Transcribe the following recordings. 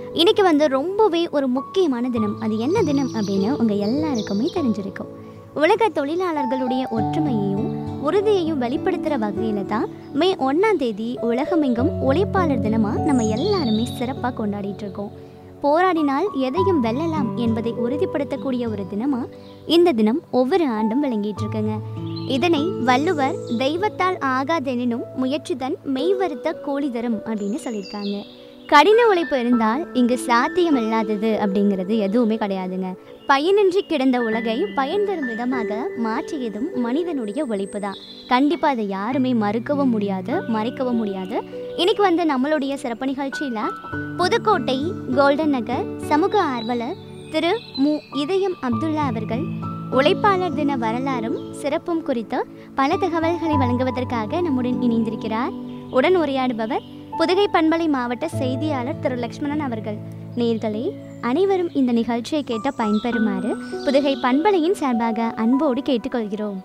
இன்னைக்கு வந்து ரொம்பவே ஒரு முக்கியமான தினம் அது என்ன தினம் அப்படின்னு உங்கள் எல்லாருக்குமே தெரிஞ்சிருக்கும் உலக தொழிலாளர்களுடைய ஒற்றுமையையும் உறுதியையும் வெளிப்படுத்துகிற வகையில தான் மே ஒன்றாம் தேதி உலகமெங்கும் உழைப்பாளர் தினமாக நம்ம எல்லாருமே சிறப்பாக கொண்டாடிட்டு இருக்கோம் போராடினால் எதையும் வெல்லலாம் என்பதை உறுதிப்படுத்தக்கூடிய ஒரு தினமா இந்த தினம் ஒவ்வொரு ஆண்டும் விளங்கிட்டு இருக்குங்க இதனை வள்ளுவர் தெய்வத்தால் ஆகாதெனினும் முயற்சிதன் மெய்வருத்த கூலி தரும் அப்படின்னு சொல்லியிருக்காங்க கடின உழைப்பு இருந்தால் இங்கு சாத்தியம் இல்லாதது அப்படிங்கிறது எதுவுமே கிடையாதுங்க பயனின்றி கிடந்த உலகை பயன் தரும் விதமாக மாற்றியதும் மனிதனுடைய உழைப்பு தான் கண்டிப்பாக அதை யாருமே மறுக்கவும் முடியாது மறைக்கவும் முடியாது இன்னைக்கு வந்து நம்மளுடைய சிறப்பு நிகழ்ச்சியில் புதுக்கோட்டை கோல்டன் நகர் சமூக ஆர்வலர் திரு மு இதயம் அப்துல்லா அவர்கள் உழைப்பாளர் தின வரலாறும் சிறப்பும் குறித்து பல தகவல்களை வழங்குவதற்காக நம்முடன் இணைந்திருக்கிறார் உடன் உரையாடுபவர் புதுகை பண்பலை மாவட்ட செய்தியாளர் திரு லக்ஷ்மணன் அவர்கள் நேர்களே அனைவரும் இந்த நிகழ்ச்சியை கேட்ட பயன்பெறுமாறு புதுகை பண்பலையின் சார்பாக அன்போடு கேட்டுக்கொள்கிறோம்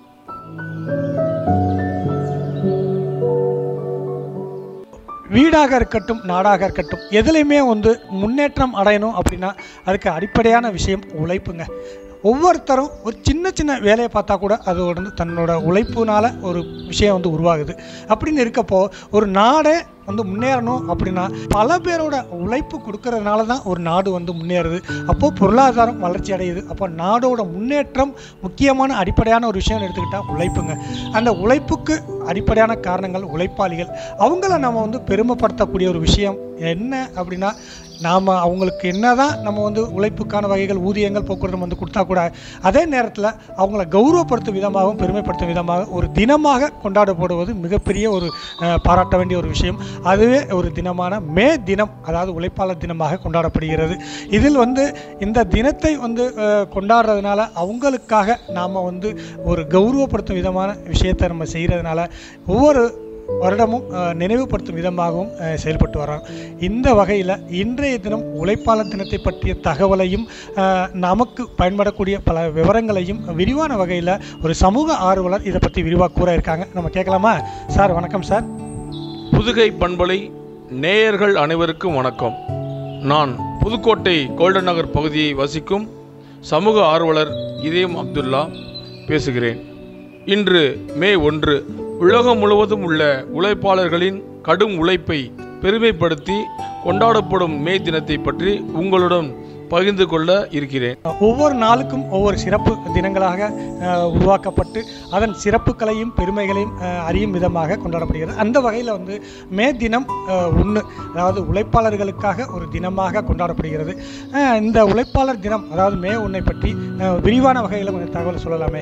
வீடாக இருக்கட்டும் நாடாக இருக்கட்டும் எதுலேயுமே வந்து முன்னேற்றம் அடையணும் அப்படின்னா அதுக்கு அடிப்படையான விஷயம் உழைப்புங்க ஒவ்வொருத்தரும் ஒரு சின்ன சின்ன வேலையை பார்த்தா கூட அது வந்து தன்னோட உழைப்புனால ஒரு விஷயம் வந்து உருவாகுது அப்படின்னு இருக்கப்போ ஒரு நாடே வந்து முன்னேறணும் அப்படின்னா பல பேரோட உழைப்பு கொடுக்கறதுனால தான் ஒரு நாடு வந்து முன்னேறுது அப்போது பொருளாதாரம் வளர்ச்சி அடையுது அப்போ நாடோட முன்னேற்றம் முக்கியமான அடிப்படையான ஒரு விஷயம் எடுத்துக்கிட்டால் உழைப்புங்க அந்த உழைப்புக்கு அடிப்படையான காரணங்கள் உழைப்பாளிகள் அவங்கள நம்ம வந்து பெருமைப்படுத்தக்கூடிய ஒரு விஷயம் என்ன அப்படின்னா நாம் அவங்களுக்கு என்னதான் நம்ம வந்து உழைப்புக்கான வகைகள் ஊதியங்கள் போக்குவரத்து வந்து கொடுத்தா கூட அதே நேரத்தில் அவங்கள கௌரவப்படுத்தும் விதமாகவும் பெருமைப்படுத்தும் விதமாக ஒரு தினமாக கொண்டாடப்படுவது மிகப்பெரிய ஒரு அஹ், பாராட்ட வேண்டிய ஒரு விஷயம் அதுவே ஒரு தினமான மே தினம் அதாவது உழைப்பாளர் தினமாக கொண்டாடப்படுகிறது இதில் வந்து இந்த தினத்தை வந்து அஹ், கொண்டாடுறதுனால அவங்களுக்காக நாம் வந்து ஒரு கௌரவப்படுத்தும் விதமான விஷயத்தை நம்ம செய்கிறதுனால ஒவ்வொரு வருடமும் அஹ், நினைவுபடுத்தும் விதமாகவும் அஹ், செயல்பட்டு வரோம் இந்த வகையில் இன்றைய தினம் உழைப்பாளர் தினத்தை பற்றிய தகவலையும் அஹ், நமக்கு பயன்படக்கூடிய பல விவரங்களையும் விரிவான வகையில் ஒரு சமூக ஆர்வலர் இதை பற்றி விரிவாக கூற இருக்காங்க நம்ம கேட்கலாமா சார் வணக்கம் சார் புதுகை பண்பலை நேயர்கள் அனைவருக்கும் வணக்கம் நான் புதுக்கோட்டை கோல்டன் நகர் பகுதியை வசிக்கும் சமூக ஆர்வலர் இதயம் அப்துல்லா பேசுகிறேன் இன்று மே ஒன்று உலகம் முழுவதும் உள்ள உழைப்பாளர்களின் கடும் உழைப்பை பெருமைப்படுத்தி கொண்டாடப்படும் மே தினத்தை பற்றி உங்களுடன் பகிர்ந்து கொள்ள இருக்கிறேன் ஒவ்வொரு நாளுக்கும் ஒவ்வொரு சிறப்பு தினங்களாக அஹ், உருவாக்கப்பட்டு அதன் சிறப்புகளையும் பெருமைகளையும் அஹ், அறியும் விதமாக கொண்டாடப்படுகிறது அந்த வகையில் வந்து மே தினம் ஒன்று அதாவது உழைப்பாளர்களுக்காக ஒரு தினமாக கொண்டாடப்படுகிறது அஹ், இந்த உழைப்பாளர் தினம் அதாவது மே ஒன்றை பற்றி அஹ், விரிவான வகையில் கொஞ்சம் தகவல் சொல்லலாமே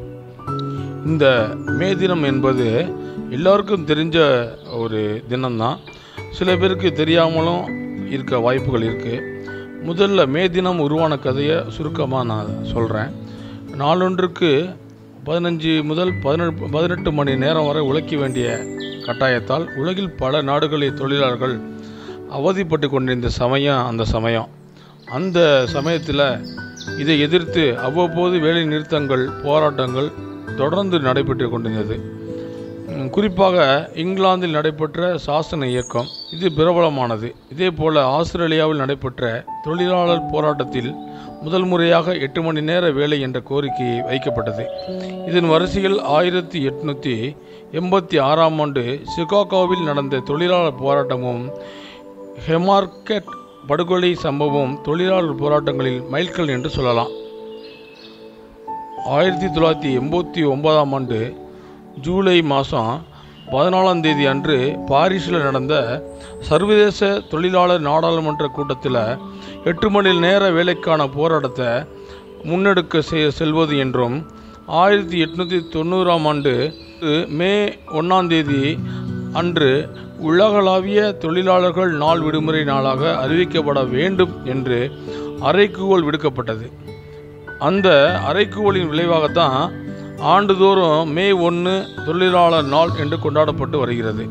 இந்த மே தினம் என்பது எல்லாருக்கும் தெரிஞ்ச ஒரு தினம்தான் சில பேருக்கு தெரியாமலும் இருக்க வாய்ப்புகள் இருக்குது முதல்ல மே தினம் உருவான கதையை சுருக்கமாக நான் சொல்கிறேன் நாளொன்றுக்கு பதினஞ்சு முதல் பதினெட்டு பதினெட்டு மணி நேரம் வரை உழைக்க வேண்டிய கட்டாயத்தால் உலகில் பல நாடுகளில் தொழிலாளர்கள் அவதிப்பட்டு கொண்டிருந்த சமயம் அந்த சமயம் அந்த சமயத்தில் இதை எதிர்த்து அவ்வப்போது வேலை நிறுத்தங்கள் போராட்டங்கள் தொடர்ந்து நடைபெற்று கொண்டிருந்தது உம், குறிப்பாக இங்கிலாந்தில் நடைபெற்ற சாசன இயக்கம் இது பிரபலமானது இதே போல ஆஸ்திரேலியாவில் நடைபெற்ற தொழிலாளர் போராட்டத்தில் முதல் முறையாக எட்டு மணி நேர வேலை என்ற கோரிக்கை வைக்கப்பட்டது இதன் வரிசையில் ஆயிரத்தி எட்நூற்றி எண்பத்தி ஆறாம் ஆண்டு சிகாகோவில் நடந்த தொழிலாளர் போராட்டமும் ஹெமார்கெட் படுகொலை சம்பவம் தொழிலாளர் போராட்டங்களில் மைல்கல் என்று சொல்லலாம் ஆயிரத்தி தொள்ளாயிரத்தி எண்பத்தி ஒன்பதாம் ஆண்டு ஜூலை மாதம் பதினாலாம் தேதி அன்று பாரிஸில் நடந்த சர்வதேச தொழிலாளர் நாடாளுமன்ற கூட்டத்தில் எட்டு மணி நேர வேலைக்கான போராட்டத்தை முன்னெடுக்க செ- செல்வது என்றும் ஆயிரத்தி எட்நூற்றி தொண்ணூறாம் ஆண்டு மே ஒன்றாம் தேதி அன்று உலகளாவிய தொழிலாளர்கள் நாள் விடுமுறை நாளாக அறிவிக்கப்பட வேண்டும் என்று அறைகூவல் விடுக்கப்பட்டது அந்த அறைகூவலின் விளைவாகத்தான் ஆண்டுதோறும் மே ஒன்று தொழிலாளர் நாள் என்று கொண்டாடப்பட்டு வருகிறது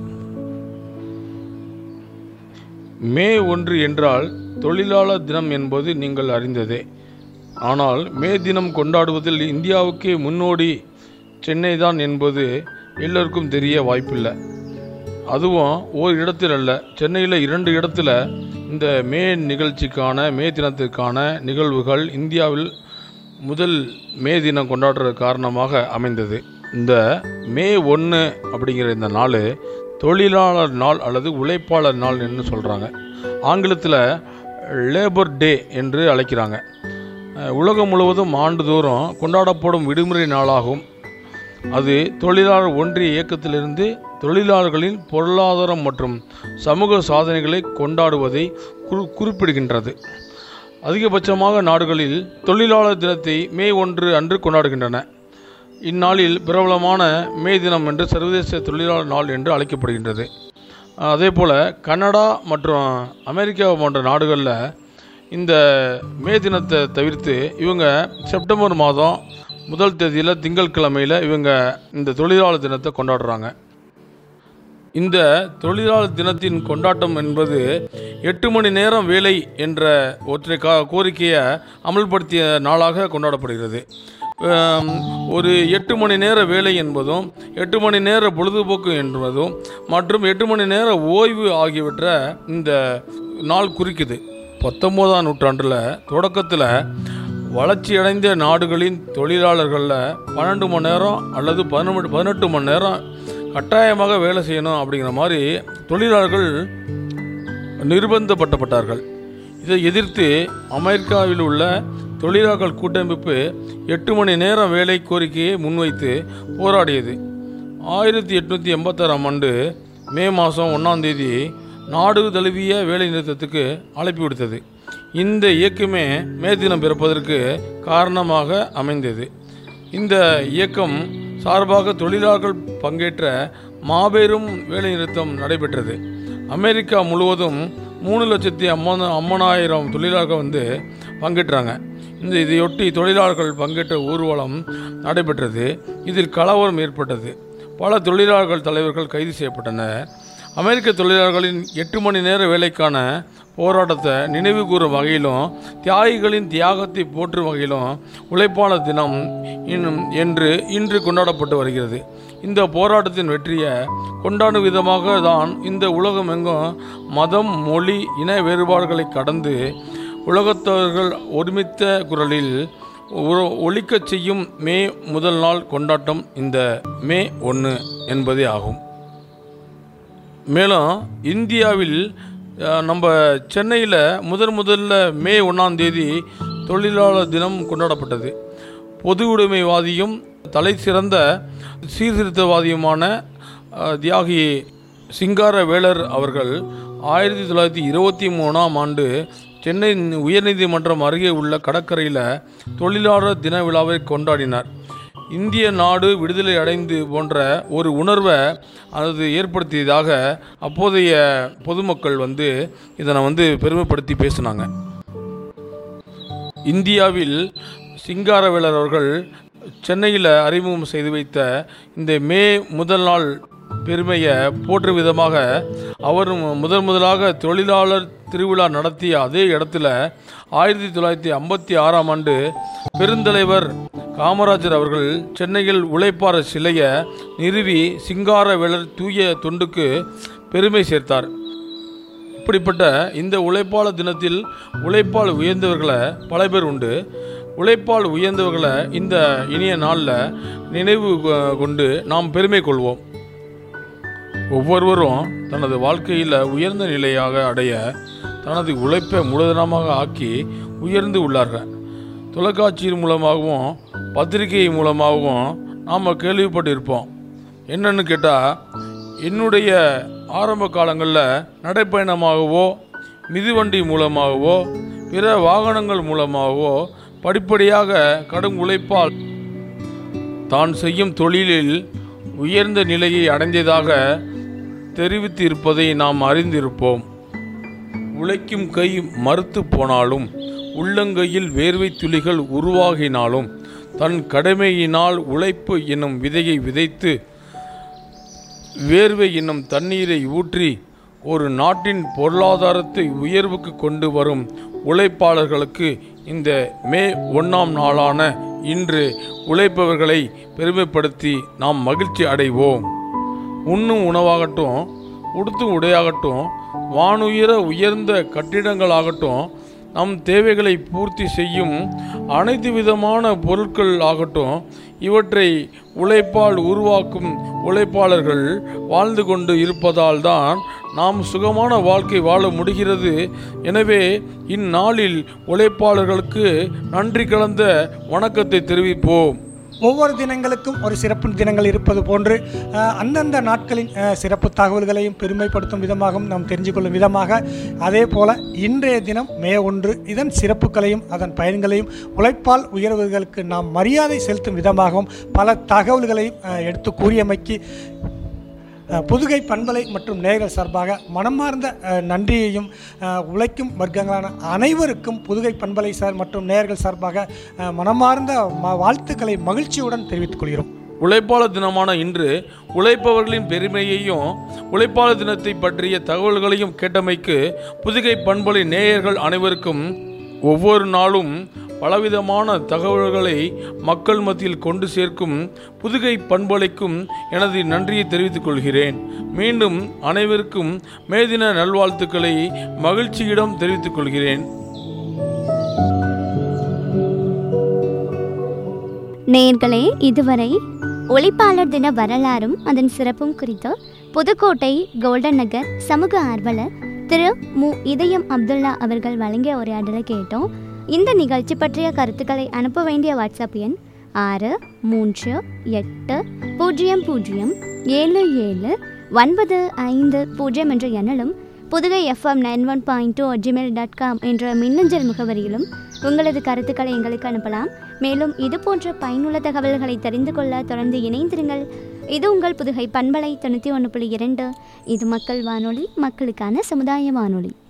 மே ஒன்று என்றால் தொழிலாளர் தினம் என்பது நீங்கள் அறிந்ததே ஆனால் மே தினம் கொண்டாடுவதில் இந்தியாவுக்கே முன்னோடி சென்னை தான் என்பது எல்லோருக்கும் தெரிய வாய்ப்பில்லை அதுவும் ஓர் இடத்தில் அல்ல சென்னையில் இரண்டு இடத்துல இந்த மே நிகழ்ச்சிக்கான மே தினத்திற்கான நிகழ்வுகள் இந்தியாவில் முதல் மே தினம் கொண்டாடுற காரணமாக அமைந்தது இந்த மே ஒன்று அப்படிங்கிற இந்த நாள் தொழிலாளர் நாள் அல்லது உழைப்பாளர் நாள் என்று சொல்கிறாங்க ஆங்கிலத்தில் லேபர் டே என்று அழைக்கிறாங்க அஹ் உலகம் முழுவதும் ஆண்டுதோறும் கொண்டாடப்படும் விடுமுறை நாளாகும் அது தொழிலாளர் ஒன்றிய இயக்கத்திலிருந்து தொழிலாளர்களின் பொருளாதாரம் மற்றும் சமூக சாதனைகளை கொண்டாடுவதை குறி குறிப்பிடுகின்றது அதிகபட்சமாக நாடுகளில் தொழிலாளர் தினத்தை மே ஒன்று அன்று கொண்டாடுகின்றன இந்நாளில் பிரபலமான மே தினம் என்று சர்வதேச தொழிலாளர் நாள் என்று அழைக்கப்படுகின்றது அதே போல் கனடா மற்றும் அமெரிக்கா போன்ற நாடுகளில் இந்த மே தினத்தை தவிர்த்து இவங்க செப்டம்பர் மாதம் முதல் தேதியில் திங்கட்கிழமையில் இவங்க இந்த தொழிலாளர் தினத்தை கொண்டாடுறாங்க இந்த தொழிலாளர் தினத்தின் கொண்டாட்டம் என்பது எட்டு மணி நேரம் வேலை என்ற ஒற்றை கா கோரிக்கையை அமல்படுத்திய நாளாக கொண்டாடப்படுகிறது ஆம், ஒரு எட்டு மணி நேர வேலை என்பதும் எட்டு மணி நேர பொழுதுபோக்கு என்பதும் மற்றும் எட்டு மணி நேர ஓய்வு ஆகியவற்றை இந்த நாள் குறிக்குது பத்தொம்போதாம் நூற்றாண்டில் தொடக்கத்தில் வளர்ச்சியடைந்த நாடுகளின் தொழிலாளர்களில் பன்னெண்டு மணி நேரம் அல்லது பதினெட்டு பதினெட்டு மணி நேரம் கட்டாயமாக வேலை செய்யணும் அப்படிங்கிற மாதிரி தொழிலாளர்கள் நிர்பந்தப்பட்டப்பட்டார்கள் இதை எதிர்த்து அமெரிக்காவில் உள்ள தொழிலாளர்கள் கூட்டமைப்பு எட்டு மணி நேரம் வேலை கோரிக்கையை முன்வைத்து போராடியது ஆயிரத்தி எட்நூற்றி எண்பத்தாறாம் ஆண்டு மே மாதம் ஒன்றாம் தேதி நாடு தழுவிய வேலை நிறுத்தத்துக்கு அழைப்பு விடுத்தது இந்த இயக்கமே மே தினம் பிறப்பதற்கு காரணமாக அமைந்தது இந்த இயக்கம் சார்பாக தொழிலாளர்கள் பங்கேற்ற மாபெரும் வேலைநிறுத்தம் நடைபெற்றது அமெரிக்கா முழுவதும் மூணு லட்சத்தி அம்மன அம்மனாயிரம் தொழிலாளர்கள் வந்து பங்கேற்றாங்க இந்த இதையொட்டி தொழிலாளர்கள் பங்கேற்ற ஊர்வலம் நடைபெற்றது இதில் கலவரம் ஏற்பட்டது பல தொழிலாளர்கள் தலைவர்கள் கைது செய்யப்பட்டனர் அமெரிக்க தொழிலாளர்களின் எட்டு மணி நேர வேலைக்கான போராட்டத்தை நினைவு கூறும் வகையிலும் தியாகிகளின் தியாகத்தை போற்றும் வகையிலும் உழைப்பாளர் தினம் இன்னும் என்று இன்று கொண்டாடப்பட்டு வருகிறது இந்த போராட்டத்தின் வெற்றியை கொண்டாடும் விதமாக தான் இந்த உலகம் எங்கும் மதம் மொழி இன வேறுபாடுகளை கடந்து உலகத்தவர்கள் ஒருமித்த குரலில் ஒ- ஒலிக்கச் செய்யும் மே முதல் நாள் கொண்டாட்டம் இந்த மே ஒன்று என்பதே ஆகும் மேலும் இந்தியாவில் அஹ், நம்ம சென்னையில் முதன் முதல்ல மே ஒன்றாம் தேதி தொழிலாளர் தினம் கொண்டாடப்பட்டது பொது உடைமைவாதியும் தலை சிறந்த சீர்திருத்தவாதியுமான அஹ், தியாகி சிங்கார வேலர் அவர்கள் ஆயிரத்தி தொள்ளாயிரத்தி இருபத்தி மூணாம் ஆண்டு சென்னை உயர்நீதிமன்றம் அருகே உள்ள கடற்கரையில் தொழிலாளர் தின விழாவை கொண்டாடினார் இந்திய நாடு விடுதலை அடைந்து போன்ற ஒரு உணர்வை அது ஏற்படுத்தியதாக அப்போதைய பொதுமக்கள் வந்து இதனை வந்து பெருமைப்படுத்தி பேசினாங்க இந்தியாவில் சிங்காரவேலர் அவர்கள் சென்னையில் அறிமுகம் செய்து வைத்த இந்த மே முதல் நாள் பெருமையை போற்றும் விதமாக அவர் முதன் முதலாக தொழிலாளர் திருவிழா நடத்திய அதே இடத்துல ஆயிரத்தி தொள்ளாயிரத்தி ஐம்பத்தி ஆறாம் ஆண்டு பெருந்தலைவர் காமராஜர் அவர்கள் சென்னையில் உழைப்பார சிலையை நிறுவி சிங்காரவேலர் தூய தொண்டுக்கு பெருமை சேர்த்தார் இப்படிப்பட்ட இந்த உழைப்பாளர் தினத்தில் உழைப்பால் உயர்ந்தவர்களை பல பேர் உண்டு உழைப்பால் உயர்ந்தவர்களை இந்த இனிய நாளில் நினைவு கொ- கொண்டு நாம் பெருமை கொள்வோம் ஒவ்வொருவரும் தனது வாழ்க்கையில் உயர்ந்த நிலையாக அடைய தனது உழைப்பை மூலதனமாக ஆக்கி உயர்ந்து உள்ளார்கள் தொலைக்காட்சியின் மூலமாகவும் பத்திரிகை மூலமாகவும் நாம் கேள்விப்பட்டிருப்போம் என்னன்னு கேட்டால் என்னுடைய ஆரம்ப காலங்களில் நடைப்பயணமாகவோ மிதிவண்டி மூலமாகவோ பிற வாகனங்கள் மூலமாகவோ படிப்படியாக கடும் உழைப்பால் தான் செய்யும் தொழிலில் உயர்ந்த நிலையை அடைந்ததாக தெரிவித்திருப்பதை நாம் அறிந்திருப்போம் உழைக்கும் கை மறுத்து போனாலும் உள்ளங்கையில் வேர்வை துளிகள் உருவாகினாலும் தன் கடமையினால் உழைப்பு என்னும் விதையை விதைத்து வேர்வை என்னும் தண்ணீரை ஊற்றி ஒரு நாட்டின் பொருளாதாரத்தை உயர்வுக்கு கொண்டு வரும் உழைப்பாளர்களுக்கு இந்த மே ஒன்றாம் நாளான இன்று உழைப்பவர்களை பெருமைப்படுத்தி நாம் மகிழ்ச்சி அடைவோம் உண்ணும் உணவாகட்டும் உடுத்தும் உடையாகட்டும் வானுயர உயர்ந்த கட்டிடங்களாகட்டும் நம் தேவைகளை பூர்த்தி செய்யும் அனைத்து விதமான பொருட்கள் ஆகட்டும் இவற்றை உழைப்பால் உருவாக்கும் உழைப்பாளர்கள் வாழ்ந்து கொண்டு இருப்பதால் தான் நாம் சுகமான வாழ்க்கை வாழ முடிகிறது எனவே இந்நாளில் உழைப்பாளர்களுக்கு நன்றி கலந்த வணக்கத்தை தெரிவிப்போம் ஒவ்வொரு தினங்களுக்கும் ஒரு சிறப்பு தினங்கள் இருப்பது போன்று அஹ், அந்தந்த நாட்களின் அஹ், சிறப்பு தகவல்களையும் பெருமைப்படுத்தும் விதமாகவும் நாம் தெரிஞ்சு கொள்ளும் விதமாக அதே போல இன்றைய தினம் மே ஒன்று இதன் சிறப்புகளையும் அதன் பயன்களையும் உழைப்பால் உயர்வுகளுக்கு நாம் மரியாதை செலுத்தும் விதமாகவும் பல தகவல்களையும் அஹ், எடுத்து கூறியமைக்கு அஹ், புதுகை பண்பலை மற்றும் நேயர்கள் சார்பாக மனமார்ந்த அஹ், நன்றியையும் அஹ், உழைக்கும் வர்க்கங்களான அனைவருக்கும் புதுகை பண்பலை சார் மற்றும் நேயர்கள் சார்பாக அஹ், மனமார்ந்த ம- வாழ்த்துக்களை மகிழ்ச்சியுடன் தெரிவித்துக் கொள்கிறோம் உழைப்பாளர் தினமான இன்று உழைப்பவர்களின் பெருமையையும் உழைப்பாளர் தினத்தை பற்றிய தகவல்களையும் கேட்டமைக்கு புதுகை பண்பலை நேயர்கள் அனைவருக்கும் ஒவ்வொரு நாளும் பலவிதமான தகவல்களை மக்கள் மத்தியில் கொண்டு சேர்க்கும் புதுகை பண்பலைக்கும் எனது நன்றியை தெரிவித்துக் கொள்கிறேன் மீண்டும் அனைவருக்கும் மேதின நல்வாழ்த்துக்களை மகிழ்ச்சியிடம் தெரிவித்துக் கொள்கிறேன் நேயர்களே இதுவரை ஒளிப்பாளர் தின வரலாறும் அதன் சிறப்பும் குறித்து புதுக்கோட்டை கோல்டன் நகர் சமூக ஆர்வலர் திரு மு இதயம் அப்துல்லா அவர்கள் வழங்கிய உரையாடலை கேட்டோம் இந்த நிகழ்ச்சி பற்றிய கருத்துக்களை அனுப்ப வேண்டிய வாட்ஸ்அப் எண் ஆறு மூன்று எட்டு பூஜ்ஜியம் பூஜ்ஜியம் ஏழு ஏழு ஒன்பது ஐந்து பூஜ்ஜியம் என்ற எண்ணிலும் Pudukai FM nine one point two Gmail dot com என்ற மின்னஞ்சல் முகவரியிலும் உங்களது கருத்துக்களை எங்களுக்கு அனுப்பலாம் மேலும் இது போன்ற பயனுள்ள தகவல்களை தெரிந்து கொள்ள தொடர்ந்து இணைந்திருங்கள் இது உங்கள் புதுகை பண்பலை தொண்ணூற்றி ஒன்று புள்ளி இரண்டு இது மக்கள் வானொலி மக்களுக்கான சமுதாய வானொலி